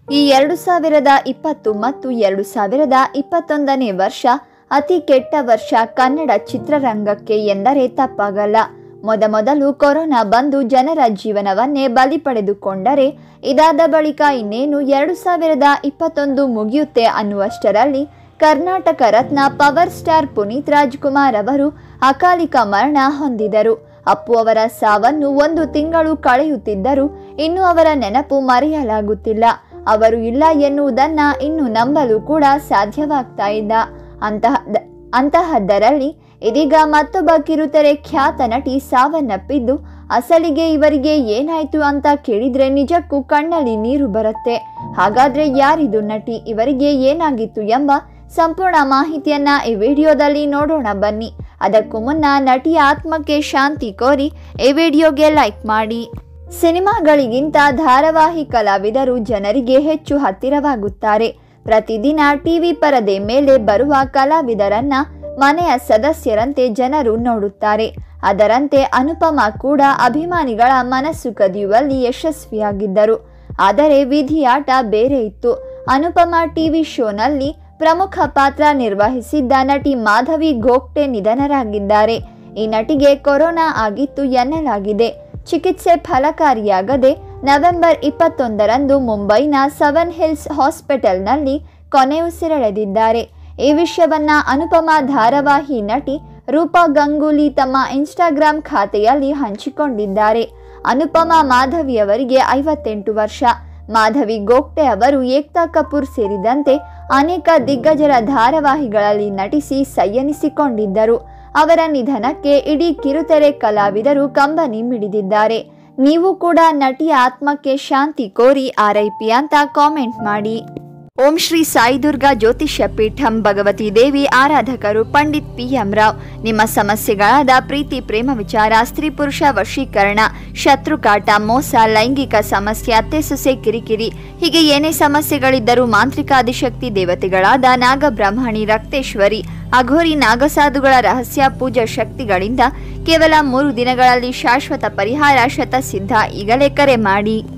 ಈ ಎರಡು ಸಾವಿರದ ಇಪ್ಪತ್ತು ಮತ್ತು ಎರಡು ಸಾವಿರದ ಇಪ್ಪತ್ತೊಂದನೇ ವರ್ಷ ಅತಿ ಕೆಟ್ಟ ವರ್ಷ ಕನ್ನಡ ಚಿತ್ರರಂಗಕ್ಕೆ ಎಂದರೆ ತಪ್ಪಾಗಲ್ಲ ಮೊದಮೊದಲು ಕೊರೋನಾ ಬಂದು ಜನರ ಜೀವನವನ್ನೇ ಬಲಿ ಪಡೆದುಕೊಂಡರೆ ಇದಾದ ಬಳಿಕ ಇನ್ನೇನು ಎರಡು ಸಾವಿರದ ಇಪ್ಪತ್ತೊಂದು ಮುಗಿಯುತ್ತೆ ಅನ್ನುವಷ್ಟರಲ್ಲಿ ಕರ್ನಾಟಕ ರತ್ನ ಪವರ್ ಸ್ಟಾರ್ ಪುನೀತ್ ರಾಜ್ಕುಮಾರ್ ಅವರು ಅಕಾಲಿಕ ಮರಣ ಹೊಂದಿದರು ಅಪ್ಪು ಅವರ ಸಾವನ್ನು ಒಂದು ತಿಂಗಳು ಕಳೆಯುತ್ತಿದ್ದರೂ ಇನ್ನು ಅವರ ನೆನಪು ಮರೆಯಲಾಗುತ್ತಿಲ್ಲ ಅವರು ಇಲ್ಲ ಎನ್ನುವುದನ್ನ ಇನ್ನು ನಂಬಲು ಕೂಡ ಸಾಧ್ಯವಾಗ್ತಾ ಇಲ್ಲ ಅಂತಹ ಅಂತಹದ್ದರಲ್ಲಿ ಇದೀಗ ಮತ್ತೊಬ್ಬ ಕಿರುತೆರೆ ಖ್ಯಾತ ನಟಿ ಸಾವನ್ನಪ್ಪಿದ್ದು ಅಸಲಿಗೆ ಇವರಿಗೆ ಏನಾಯ್ತು ಅಂತ ಕೇಳಿದ್ರೆ ನಿಜಕ್ಕೂ ಕಣ್ಣಲ್ಲಿ ನೀರು ಬರುತ್ತೆ ಹಾಗಾದ್ರೆ ಯಾರಿದು ನಟಿ ಇವರಿಗೆ ಏನಾಗಿತ್ತು ಎಂಬ ಸಂಪೂರ್ಣ ಮಾಹಿತಿಯನ್ನ ಈ ವಿಡಿಯೋದಲ್ಲಿ ನೋಡೋಣ ಬನ್ನಿ ಅದಕ್ಕೂ ಮುನ್ನ ನಟಿಯ ಆತ್ಮಕ್ಕೆ ಶಾಂತಿ ಕೋರಿ ಈ ವಿಡಿಯೋಗೆ ಲೈಕ್ ಮಾಡಿ ಸಿನಿಮಾಗಳಿಗಿಂತ ಧಾರಾವಾಹಿ ಕಲಾವಿದರು ಜನರಿಗೆ ಹೆಚ್ಚು ಹತ್ತಿರವಾಗುತ್ತಾರೆ ಪ್ರತಿದಿನ ಟಿವಿ ಪರದೆ ಮೇಲೆ ಬರುವ ಕಲಾವಿದರನ್ನ ಮನೆಯ ಸದಸ್ಯರಂತೆ ಜನರು ನೋಡುತ್ತಾರೆ ಅದರಂತೆ ಅನುಪಮ ಕೂಡ ಅಭಿಮಾನಿಗಳ ಮನಸ್ಸು ಕದಿಯುವಲ್ಲಿ ಯಶಸ್ವಿಯಾಗಿದ್ದರು ಆದರೆ ವಿಧಿಯಾಟ ಬೇರೆ ಇತ್ತು ಅನುಪಮ ಟಿವಿ ಶೋನಲ್ಲಿ ಪ್ರಮುಖ ಪಾತ್ರ ನಿರ್ವಹಿಸಿದ್ದ ನಟಿ ಮಾಧವಿ ಗೋಗ್ಟೆ ನಿಧನರಾಗಿದ್ದಾರೆ ಈ ನಟಿಗೆ ಕೊರೋನಾ ಆಗಿತ್ತು ಎನ್ನಲಾಗಿದೆ ಚಿಕಿತ್ಸೆ ಫಲಕಾರಿಯಾಗದೆ ನವೆಂಬರ್ ಇಪ್ಪತ್ತೊಂದರಂದು ಮುಂಬೈನ ಸೆವೆನ್ ಹಿಲ್ಸ್ ಹಾಸ್ಪಿಟಲ್ನಲ್ಲಿ ಕೊನೆಯುಸಿರೆಳೆದಿದ್ದಾರೆ ಈ ವಿಷಯವನ್ನ ಅನುಪಮ ಧಾರಾವಾಹಿ ನಟಿ ರೂಪಾ ಗಂಗೂಲಿ ತಮ್ಮ ಇನ್ಸ್ಟಾಗ್ರಾಂ ಖಾತೆಯಲ್ಲಿ ಹಂಚಿಕೊಂಡಿದ್ದಾರೆ ಅನುಪಮ ಮಾಧವಿಯವರಿಗೆ ಐವತ್ತೆಂಟು ವರ್ಷ ಮಾಧವಿ ಗೋಗ್ಟೆ ಅವರು ಏಕ್ತಾ ಕಪೂರ್ ಸೇರಿದಂತೆ ಅನೇಕ ದಿಗ್ಗಜರ ಧಾರಾವಾಹಿಗಳಲ್ಲಿ ನಟಿಸಿ ಸಂಯನಿಸಿಕೊಂಡಿದ್ದರು ಅವರ ನಿಧನಕ್ಕೆ ಇಡೀ ಕಿರುತೆರೆ ಕಲಾವಿದರು ಕಂಬನಿ ಮಿಡಿದಿದ್ದಾರೆ ನೀವು ಕೂಡ ನಟಿಯ ಆತ್ಮಕ್ಕೆ ಶಾಂತಿ ಕೋರಿ ಆರೈಪಿ ಅಂತ ಕಾಮೆಂಟ್ ಮಾಡಿ ಓಂ ಶ್ರೀ ಸಾಯಿ ದುರ್ಗಾ ಜ್ಯೋತಿಷ್ಯ ಪೀಠಂ ಭಗವತಿ ದೇವಿ ಆರಾಧಕರು ಪಂಡಿತ್ ಪಿ ಎಂ ರಾವ್ ನಿಮ್ಮ ಸಮಸ್ಯೆಗಳಾದ ಪ್ರೀತಿ ಪ್ರೇಮ ವಿಚಾರ ಸ್ತ್ರೀ ಪುರುಷ ವಶೀಕರಣ ಶತ್ರುಕಾಟ ಮೋಸ ಲೈಂಗಿಕ ಸಮಸ್ಯೆ ಅತ್ತೆ ಸೊಸೆ ಕಿರಿಕಿರಿ ಹೀಗೆ ಏನೇ ಸಮಸ್ಯೆಗಳಿದ್ದರೂ ಮಾಂತ್ರಿಕ ಆದಿಶಕ್ತಿ ದೇವತೆಗಳಾದ ನಾಗಬ್ರಹ್ಮಣಿ ರಕ್ತೇಶ್ವರಿ ಅಘೋರಿ ನಾಗಸಾಧುಗಳ ರಹಸ್ಯ ಪೂಜಾ ಶಕ್ತಿಗಳಿಂದ ಕೇವಲ ಮೂರು ದಿನಗಳಲ್ಲಿ ಶಾಶ್ವತ ಪರಿಹಾರ ಶತಸಿದ್ಧ ಈಗಲೇ ಕರೆ ಮಾಡಿ